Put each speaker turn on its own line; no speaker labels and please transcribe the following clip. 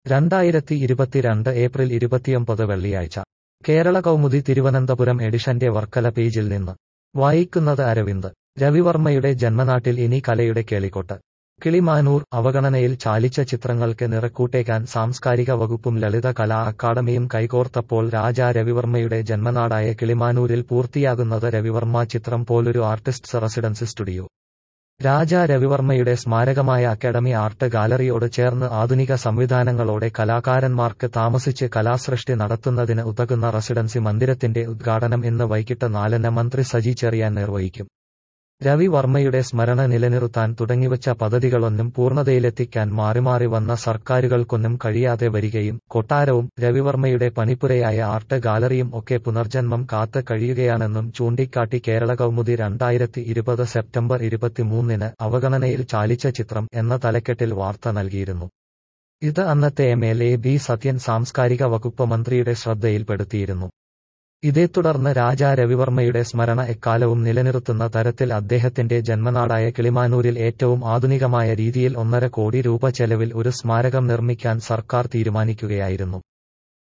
രണ്ടായിരത്തി ഇരുപത്തിരണ്ട് ഏപ്രിൽ ഇരുപത്തിയൊമ്പത് വെള്ളിയാഴ്ച കേരള കൗമുദി തിരുവനന്തപുരം എഡിഷന്റെ വർക്കല പേജിൽ നിന്ന് വായിക്കുന്നത് അരവിന്ദ് രവിവർമ്മയുടെ ജന്മനാട്ടിൽ ഇനി കലയുടെ കേളിക്കൊട്ട് കിളിമാനൂർ അവഗണനയിൽ ചാലിച്ച ചിത്രങ്ങൾക്ക് നിറക്കൂട്ടേക്കാൻ സാംസ്കാരിക വകുപ്പും ലളിത കലാ അക്കാദമിയും കൈകോർത്തപ്പോൾ രാജാ രവിവർമ്മയുടെ ജന്മനാടായ കിളിമാനൂരിൽ പൂർത്തിയാകുന്നത് രവിവർമ്മ ചിത്രം പോലൊരു ആർട്ടിസ്റ്റ്സ് റെസിഡൻസി സ്റ്റുഡിയോ രാജാ രവിവർമ്മയുടെ സ്മാരകമായ അക്കാദമി ആർട്ട് ഗാലറിയോട് ചേർന്ന് ആധുനിക സംവിധാനങ്ങളോടെ കലാകാരന്മാർക്ക് താമസിച്ച് കലാസൃഷ്ടി നടത്തുന്നതിന് ഉതകുന്ന റെസിഡൻസി മന്ദിരത്തിന്റെ ഉദ്ഘാടനം ഇന്ന് വൈകിട്ട് നാലിന് മന്ത്രി സജി ചെറിയാൻ നിർവഹിക്കും രവി വർമ്മയുടെ സ്മരണ നിലനിർത്താൻ തുടങ്ങിവച്ച പദ്ധതികളൊന്നും പൂർണ്ണതയിലെത്തിക്കാൻ മാറിമാറി വന്ന സർക്കാരുകൾക്കൊന്നും കഴിയാതെ വരികയും കൊട്ടാരവും രവിവർമ്മയുടെ പണിപ്പുരയായ ആർട്ട് ഗാലറിയും ഒക്കെ പുനർജന്മം കാത്ത് കഴിയുകയാണെന്നും ചൂണ്ടിക്കാട്ടി കേരള കൗമുദി രണ്ടായിരത്തി ഇരുപത് സെപ്റ്റംബർ ഇരുപത്തിമൂന്നിന് അവഗണനയിൽ ചാലിച്ച ചിത്രം എന്ന തലക്കെട്ടിൽ വാർത്ത നൽകിയിരുന്നു ഇത് അന്നത്തെ M L A B Sathyan സാംസ്കാരിക വകുപ്പ് മന്ത്രിയുടെ ശ്രദ്ധയിൽപ്പെടുത്തിയിരുന്നു ഇതേ തുടർന്ന് രാജാ രവിവർമ്മയുടെ സ്മരണ എക്കാലവും നിലനിർത്തുന്ന തരത്തിൽ അദ്ദേഹത്തിന്റെ ജന്മനാടായ കിളിമാനൂരിൽ ഏറ്റവും ആധുനികമായ രീതിയിൽ ഒന്നര കോടി രൂപ ചെലവിൽ ഒരു സ്മാരകം നിർമ്മിക്കാൻ സർക്കാർ തീരുമാനിക്കുകയായിരുന്നു